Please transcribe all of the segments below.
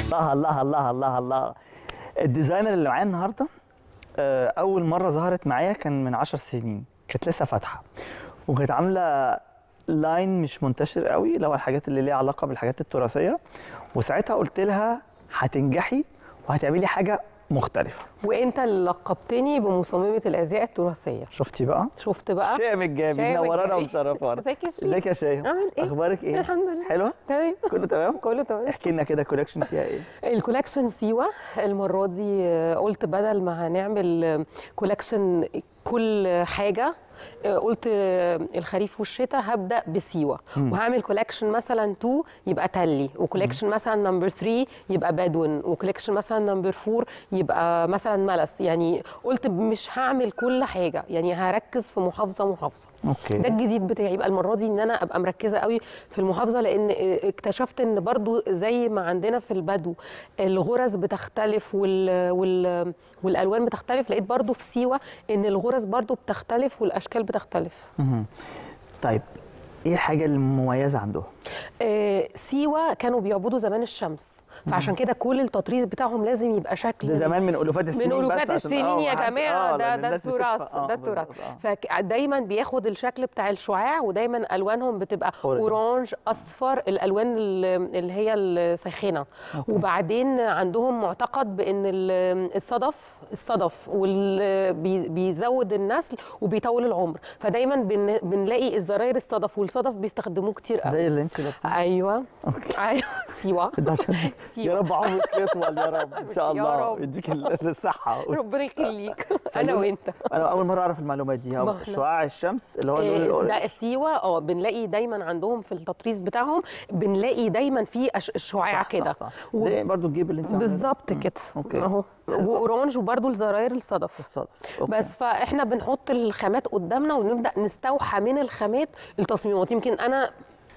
الله الله الله الله الله الديزاينر اللي معايا النهارده آه، اول مره ظهرت معايا كان من 10 سنين كانت لسه فاتحه وكانت عامله لاين مش منتشر قوي اللي هو الحاجات اللي ليها علاقه بالحاجات التراثيه وساعتها قلت لها هتنجحي وهتعملي حاجه مختلفه وانت اللي لقبتني بمصممه الازياء التراثيه شفتي بقى شفت بقى شام الجابي شام منورانا الجابي. ومشرفانا ازيك يا شيخ ازيك يا شيخ عامل ايه اخبارك ايه الحمد لله حلوه تمام كله تمام كله تمام احكي لنا كده كولكشن فيها ايه الكولكشن سيوة المرة دي آه، قلت بدل ما هنعمل آه، كولكشن كل حاجة آه، قلت آه، الخريف والشتاء هبدأ بسيوة وهعمل كولكشن مثلا 2 يبقى تلي وكولكشن مثلا نمبر 3 يبقى بدون وكولكشن مثلا نمبر 4 يبقى مثلا ملس يعني قلت مش هعمل كل حاجة يعني هركز في محافظة محافظة اوكي ده الجديد بتاعي يبقى المره دي ان انا ابقى مركزه قوي في المحافظه لان اكتشفت ان برضو زي ما عندنا في البدو الغرز بتختلف وال وال والالوان بتختلف لقيت برضو في سيوه ان الغرز برضو بتختلف والاشكال بتختلف مهم. طيب ايه الحاجه المميزه عندهم آه، سيوه كانوا بيعبدوا زمان الشمس فعشان كده كل التطريز بتاعهم لازم يبقى شكل ده زمان من الوفات السنين من بس الوفات عشان- السنين آه، يا ما حدش- جماعه آه، ده لأن ده الناس التراث بتدفع- آه، ده التراث بالظبط، آه. فدايما بياخد الشكل بتاع الشعاع ودايما الوانهم بتبقى أورنج. اورانج اصفر الالوان ال- اللي هي الساخنه وبعدين عندهم معتقد بان ال- الصدف الصدف وال- بي- بيزود النسل وبيطول العمر فدايما بن- بنلاقي الزراير الصدف والصدف بيستخدموه كتير قوي زي اللي انت لابسه ايوه ايوه سيوه ده عشان يا سيوه رب عمرك يطول يا رب ان شاء يا الله رب. يديك ال- الصحه ربنا يخليك انا فاللون- وانت انا اول مره اعرف المعلومات دي ما هو احنا- شعاع الشمس اللي هو اللون إيه، الأورنج. ده سيوه اه بنلاقي دايما عندهم في التطريز بتاعهم بنلاقي دايما في أش- شعاع صح، كده صح، صح. و- زي برضو الجيب اللي انت عاملاه ده. بالظبط كده أوكي. اهو واورانج وبرده الزراير الصدف الصدف أوكي. بس فاحنا بنحط الخامات قدامنا ونبدا نستوحى من الخامات التصميمات يمكن انا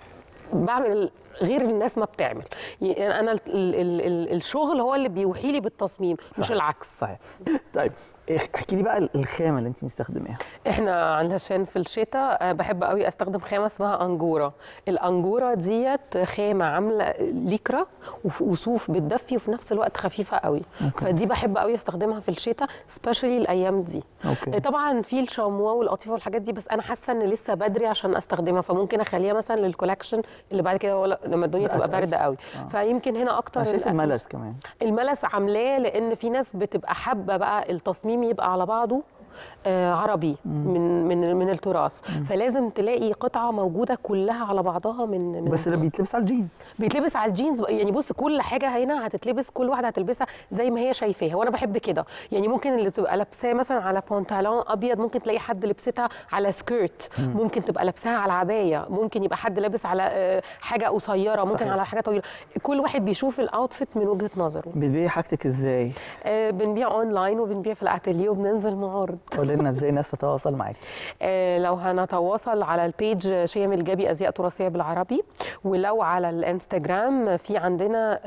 بعمل غير الناس ما بتعمل يعني انا ال ال ال الشغل هو اللي بيوحي لي بالتصميم مش صحيح. العكس صحيح طيب إيه- احكي لي بقى الخامه اللي انت مستخدماها احنا علشان في الشتاء آه، بحب قوي استخدم خامه اسمها انجوره الانجوره ديت خامه عامله ليكرا وف- وصوف بتدفي وفي نفس الوقت خفيفه قوي فدي بحب قوي استخدمها في الشتاء سبيشالي الايام دي أوكي. آه، طبعا في الشاموا والقطيفه والحاجات دي بس انا حاسه ان لسه بدري عشان استخدمها فممكن اخليها مثلا للكولكشن اللي بعد كده ولا- لما الدنيا تبقى بقى بارده قوي فيمكن هنا اكتر انا شايف الأ- الملس كمان الملس عاملاه لان في ناس بتبقى حابه بقى التصميم يبقى على بعضه آه عربي من من من التراث فلازم تلاقي قطعه موجوده كلها على بعضها من, من بس اللي بيتلبس على الجينز بيتلبس على الجينز بقى- يعني بص كل حاجه هنا هتتلبس كل واحده هتلبسها زي ما هي شايفاها وانا بحب كده يعني ممكن اللي تبقى لابساه مثلا على بنطلون ابيض ممكن تلاقي حد لبستها على سكيرت ممكن تبقى لابساها على عبايه ممكن يبقى حد لابس على آه، حاجه قصيره ممكن صحيح. على حاجه طويله كل واحد بيشوف الاوتفيت من وجهه نظره بتبيعي حاجتك ازاي آه، بنبيع اونلاين وبنبيع في الاتelier وبننزل معارض قولي لنا ازاي الناس تتواصل معاك آه، لو هنتواصل على البيج شيم الجابي ازياء تراثيه بالعربي ولو على الانستجرام في عندنا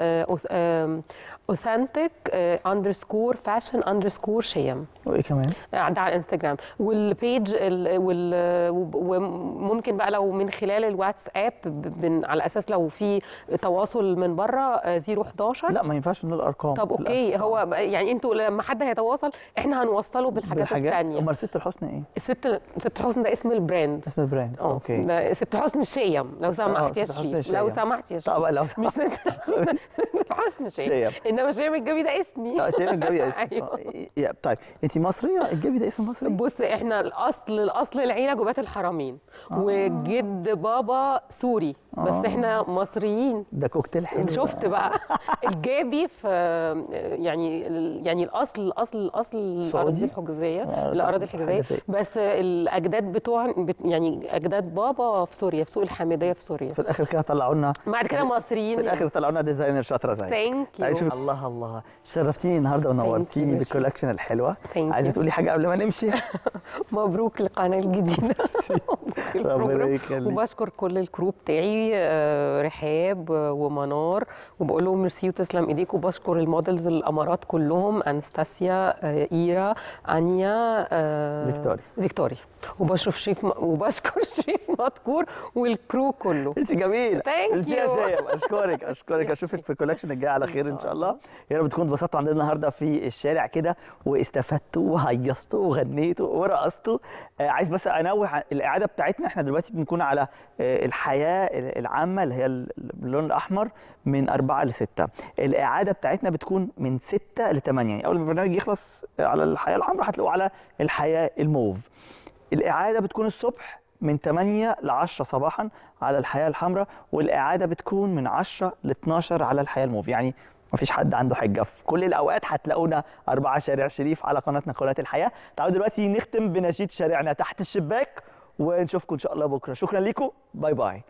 اوثنتيك اندرسكور فاشن اندرسكور شيم وايه كمان ده على الانستجرام والبيج ال- وال- وممكن بقى لو من خلال الواتساب بن- على اساس لو في تواصل من بره آه، 011 لا ما ينفعش نقول الارقام طب اوكي للأسف. هو يعني انتوا لما حد هيتواصل احنا هنوصله بالحاجات, بالحاجات التانية امال ست الحسن ايه ست ست حسن ده اسم البراند اسم البراند اه اوكي ده ست حسن الشيم لو سمحت يا ست حسن شريف الشيم. لو سمحت يا شريف طب لو مش ست حسن حسن شيم شيم. انما شيم الجبي ده اسمي اه شيء الجبي اسم أيوة. آه، يا- طيب انت مصريه الجبي ده اسم مصري بص احنا الاصل الاصل العيله جوبات الحرمين وجد بابا سوري بس آه. احنا مصريين ده كوكتيل حلو شفت بقى الجابي في يعني يعني الاصل الاصل الاصل الاراضي سعودي؟ الحجازيه آه، الاراضي الحجازيه حجازية. بس الاجداد بتوع بت- يعني اجداد بابا في سوريا في سوق الحميديه في سوريا في الاخر كده طلعوا لنا بعد كده في مصريين الاخر طلعوا لنا ديزاينر شاطره زي ثانك عايز يو أشوف- الله الله شرفتيني النهارده ونورتيني you. بالكولكشن الحلوه Thank عايزه you. تقولي حاجه قبل ما نمشي مبروك القناه الجديده مبروك البروجرام. يخليك. وبشكر كل الكرو بتاعي آه، رحاب آه، ومنار وبقول لهم ميرسي وتسلم ايديك وبشكر المودلز الامارات كلهم انستاسيا آه، ايرا انيا اسمها آه، فيكتوريا. فيكتوريا وبشرف شريف م... وبشكر شريف مذكور والكرو كله انت جميله Thank انت يا you. شيم اشكرك اشكرك اشوفك في الكولكشن الجاي على خير ان شاء الله يا رب تكونوا اتبسطتوا عندنا النهارده في الشارع كده واستفدتوا وهيصتوا وغنيتوا ورقصتوا آه عايز بس انوه عن- الاعاده بتاعتنا احنا دلوقتي بنكون على آه الحياه العامه اللي هي اللون الاحمر من أربعة لستة الإعادة بتاعتنا بتكون من ستة لثمانية يعني أول ما البرنامج يخلص على الحياة الحمراء هتلاقوه على الحياة الموف الإعادة بتكون الصبح من 8 ل 10 صباحا على الحياة الحمراء والإعادة بتكون من 10 ل 12 على الحياة الموف يعني مفيش حد عنده حجة في كل الأوقات هتلاقونا أربعة شارع شريف على قناتنا قناة الحياة تعالوا دلوقتي نختم بنشيد شارعنا تحت الشباك ونشوفكم إن شاء الله بكرة شكرا لكم باي باي